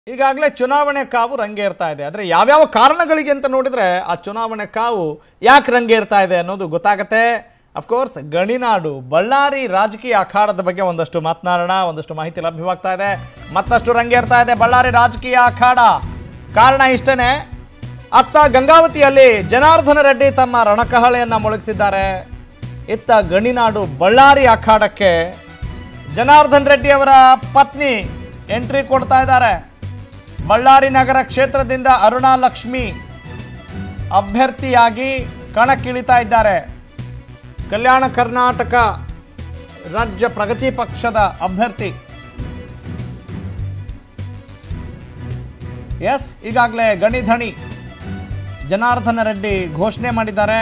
ಈಗಾಗಲೇ ಚುನಾವಣೆ ಕಾವು ರಂಗೇರ್ತಾ ಇದೆ ಆದರೆ ಯಾವ್ಯಾವ ಕಾರಣಗಳಿಗೆ ಅಂತ ನೋಡಿದ್ರೆ ಆ ಚುನಾವಣೆ ಕಾವು ಯಾಕೆ ರಂಗೇರ್ತಾ ಇದೆ ಅನ್ನೋದು ಗೊತ್ತಾಗತ್ತೆ ಅಫ್ಕೋರ್ಸ್ ಗಣಿನಾಡು ಬಳ್ಳಾರಿ ರಾಜಕೀಯ ಅಖಾಡದ ಬಗ್ಗೆ ಒಂದಷ್ಟು ಮಾತನಾಡೋಣ ಒಂದಷ್ಟು ಮಾಹಿತಿ ಲಭ್ಯವಾಗ್ತಾ ಇದೆ ಮತ್ತಷ್ಟು ರಂಗೇರ್ತಾ ಇದೆ ಬಳ್ಳಾರಿ ರಾಜಕೀಯ ಅಖಾಡ ಕಾರಣ ಇಷ್ಟನೇ ಅತ್ತ ಗಂಗಾವತಿಯಲ್ಲಿ ಜನಾರ್ದನ ರೆಡ್ಡಿ ತಮ್ಮ ರಣಕಹಳೆಯನ್ನ ಮೊಳಗಿಸಿದ್ದಾರೆ ಇತ್ತ ಗಣಿನಾಡು ಬಳ್ಳಾರಿ ಅಖಾಡಕ್ಕೆ ಜನಾರ್ದನ್ ರೆಡ್ಡಿ ಅವರ ಪತ್ನಿ ಎಂಟ್ರಿ ಕೊಡ್ತಾ ಇದ್ದಾರೆ ಬಳ್ಳಾರಿ ನಗರ ಕ್ಷೇತ್ರದಿಂದ ಅರುಣಾ ಲಕ್ಷ್ಮಿ ಅಭ್ಯರ್ಥಿಯಾಗಿ ಕಣಕ್ಕಿಳಿತಾ ಇದ್ದಾರೆ ಕಲ್ಯಾಣ ಕರ್ನಾಟಕ ರಾಜ್ಯ ಪ್ರಗತಿ ಪಕ್ಷದ ಅಭ್ಯರ್ಥಿ ಎಸ್ ಈಗಾಗಲೇ ಗಣಿಧಣಿ ಜನಾರ್ದನ ರೆಡ್ಡಿ ಘೋಷಣೆ ಮಾಡಿದ್ದಾರೆ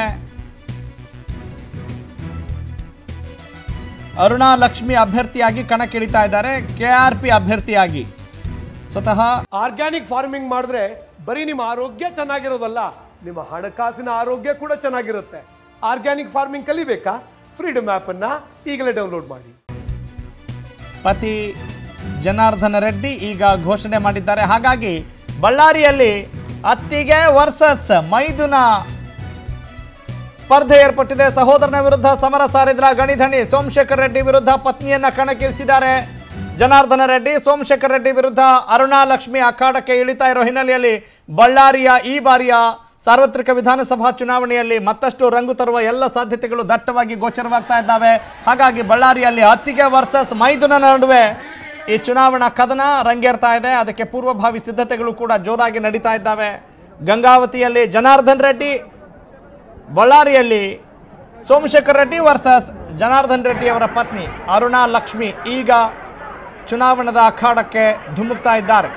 ಅರುಣಾ ಲಕ್ಷ್ಮಿ ಅಭ್ಯರ್ಥಿಯಾಗಿ ಕಣಕ್ಕಿಳಿತಾ ಇದ್ದಾರೆ ಕೆ ಆರ್ ಪಿ ಅಭ್ಯರ್ಥಿಯಾಗಿ ಸ್ವತಃ ಆರ್ಗ್ಯಾನಿಕ್ ಫಾರ್ಮಿಂಗ್ ಮಾಡಿದ್ರೆ ಬರೀ ನಿಮ್ಮ ಆರೋಗ್ಯ ಚೆನ್ನಾಗಿರೋದಲ್ಲ ನಿಮ್ಮ ಹಣಕಾಸಿನ ಆರೋಗ್ಯ ಕೂಡ ಚೆನ್ನಾಗಿರುತ್ತೆ ಆರ್ಗ್ಯಾನಿಕ್ ಫಾರ್ಮಿಂಗ್ ಕಲಿಬೇಕಾ ಫ್ರೀಡಮ್ ಆ್ಯಪ್ ಅನ್ನ ಈಗಲೇ ಡೌನ್ಲೋಡ್ ಮಾಡಿ ಪತಿ ಜನಾರ್ದನ ರೆಡ್ಡಿ ಈಗ ಘೋಷಣೆ ಮಾಡಿದ್ದಾರೆ ಹಾಗಾಗಿ ಬಳ್ಳಾರಿಯಲ್ಲಿ ಅತ್ತಿಗೆ ವರ್ಸಸ್ ಮೈದುನ ಸ್ಪರ್ಧೆ ಏರ್ಪಟ್ಟಿದೆ ಸಹೋದರನ ವಿರುದ್ಧ ಸಮರ ಸಾರಿದ್ರ ಗಣಿಧಣಿ ಸೋಮಶೇಖರ್ ರೆಡ್ಡಿ ವಿರುದ್ಧ ಪತ್ನಿಯನ್ನ ಕಣಕ್ಕಿಳಿಸಿದ್ದಾರೆ ಜನಾರ್ದನ ರೆಡ್ಡಿ ಸೋಮಶೇಖರ್ ರೆಡ್ಡಿ ವಿರುದ್ಧ ಅರುಣಾ ಲಕ್ಷ್ಮಿ ಅಖಾಡಕ್ಕೆ ಇಳಿತಾ ಇರೋ ಹಿನ್ನೆಲೆಯಲ್ಲಿ ಬಳ್ಳಾರಿಯ ಈ ಬಾರಿಯ ಸಾರ್ವತ್ರಿಕ ವಿಧಾನಸಭಾ ಚುನಾವಣೆಯಲ್ಲಿ ಮತ್ತಷ್ಟು ರಂಗು ತರುವ ಎಲ್ಲ ಸಾಧ್ಯತೆಗಳು ದಟ್ಟವಾಗಿ ಗೋಚರವಾಗ್ತಾ ಇದ್ದಾವೆ ಹಾಗಾಗಿ ಬಳ್ಳಾರಿಯಲ್ಲಿ ಅತ್ತಿಗೆ ವರ್ಸಸ್ ಮೈದುನ ನಡುವೆ ಈ ಚುನಾವಣಾ ಕದನ ರಂಗೇರ್ತಾ ಇದೆ ಅದಕ್ಕೆ ಪೂರ್ವಭಾವಿ ಸಿದ್ಧತೆಗಳು ಕೂಡ ಜೋರಾಗಿ ನಡೀತಾ ಇದ್ದಾವೆ ಗಂಗಾವತಿಯಲ್ಲಿ ಜನಾರ್ದನ್ ರೆಡ್ಡಿ ಬಳ್ಳಾರಿಯಲ್ಲಿ ಸೋಮಶೇಖರ್ ರೆಡ್ಡಿ ವರ್ಸಸ್ ಜನಾರ್ದನ್ ರೆಡ್ಡಿ ಅವರ ಪತ್ನಿ ಅರುಣಾ ಲಕ್ಷ್ಮಿ ಈಗ ಚುನಾವಣದ ಅಖಾಡಕ್ಕೆ ಧುಮುಕ್ತಾ ಇದ್ದಾರೆ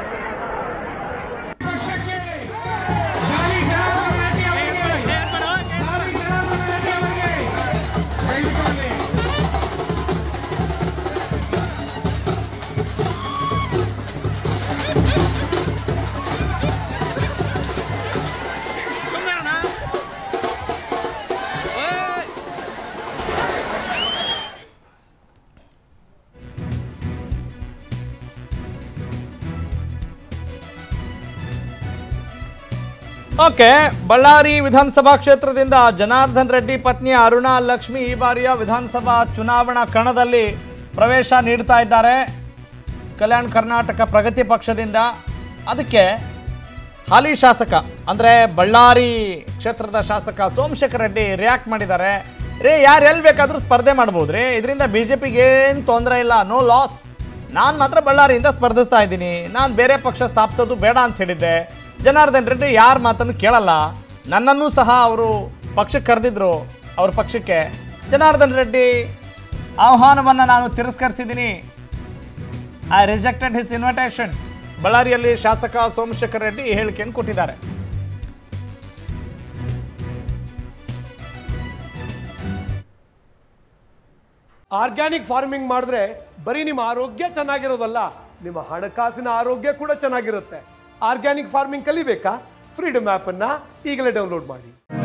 ಓಕೆ ಬಳ್ಳಾರಿ ವಿಧಾನಸಭಾ ಕ್ಷೇತ್ರದಿಂದ ಜನಾರ್ದನ್ ರೆಡ್ಡಿ ಪತ್ನಿ ಅರುಣಾ ಲಕ್ಷ್ಮಿ ಈ ಬಾರಿಯ ವಿಧಾನಸಭಾ ಚುನಾವಣಾ ಕಣದಲ್ಲಿ ಪ್ರವೇಶ ನೀಡ್ತಾ ಇದ್ದಾರೆ ಕಲ್ಯಾಣ ಕರ್ನಾಟಕ ಪ್ರಗತಿ ಪಕ್ಷದಿಂದ ಅದಕ್ಕೆ ಹಾಲಿ ಶಾಸಕ ಅಂದರೆ ಬಳ್ಳಾರಿ ಕ್ಷೇತ್ರದ ಶಾಸಕ ಸೋಮಶೇಖರ್ ರೆಡ್ಡಿ ರಿಯಾಕ್ಟ್ ಮಾಡಿದ್ದಾರೆ ರೇ ಯಾರು ಎಲ್ಲಿ ಬೇಕಾದರೂ ಸ್ಪರ್ಧೆ ಮಾಡ್ಬೋದು ರೀ ಇದರಿಂದ ಬಿ ಜೆ ಪಿಗೆ ಏನು ತೊಂದರೆ ಇಲ್ಲ ನೋ ಲಾಸ್ ನಾನು ಮಾತ್ರ ಬಳ್ಳಾರಿಯಿಂದ ಸ್ಪರ್ಧಿಸ್ತಾ ಇದ್ದೀನಿ ನಾನು ಬೇರೆ ಪಕ್ಷ ಸ್ಥಾಪಿಸೋದು ಬೇಡ ಅಂತ ಹೇಳಿದ್ದೆ ಜನಾರ್ದನ್ ರೆಡ್ಡಿ ಯಾರ ಮಾತನ್ನು ಕೇಳಲ್ಲ ನನ್ನನ್ನೂ ಸಹ ಅವರು ಪಕ್ಷಕ್ಕೆ ಕರೆದಿದ್ರು ಅವ್ರ ಪಕ್ಷಕ್ಕೆ ಜನಾರ್ದನ್ ರೆಡ್ಡಿ ಆಹ್ವಾನವನ್ನು ನಾನು ತಿರಸ್ಕರಿಸಿದ್ದೀನಿ ಐ ರಿಜೆಕ್ಟೆಡ್ ಹಿಸ್ ಇನ್ವಿಟೇಷನ್ ಬಳ್ಳಾರಿಯಲ್ಲಿ ಶಾಸಕ ಸೋಮಶೇಖರ್ ರೆಡ್ಡಿ ಈ ಹೇಳಿಕೆಯನ್ನು ಕೊಟ್ಟಿದ್ದಾರೆ ಆರ್ಗ್ಯಾನಿಕ್ ಫಾರ್ಮಿಂಗ್ ಮಾಡಿದ್ರೆ ಬರೀ ನಿಮ್ಮ ಆರೋಗ್ಯ ಚೆನ್ನಾಗಿರೋದಲ್ಲ ನಿಮ್ಮ ಹಣಕಾಸಿನ ಆರೋಗ್ಯ ಕೂಡ ಚೆನ್ನಾಗಿರುತ್ತೆ ಆರ್ಗ್ಯಾನಿಕ್ ಫಾರ್ಮಿಂಗ್ ಕಲಿಬೇಕಾ ಫ್ರೀಡಮ್ ಆ್ಯಪ್ ಅನ್ನ ಈಗಲೇ ಡೌನ್ಲೋಡ್ ಮಾಡಿ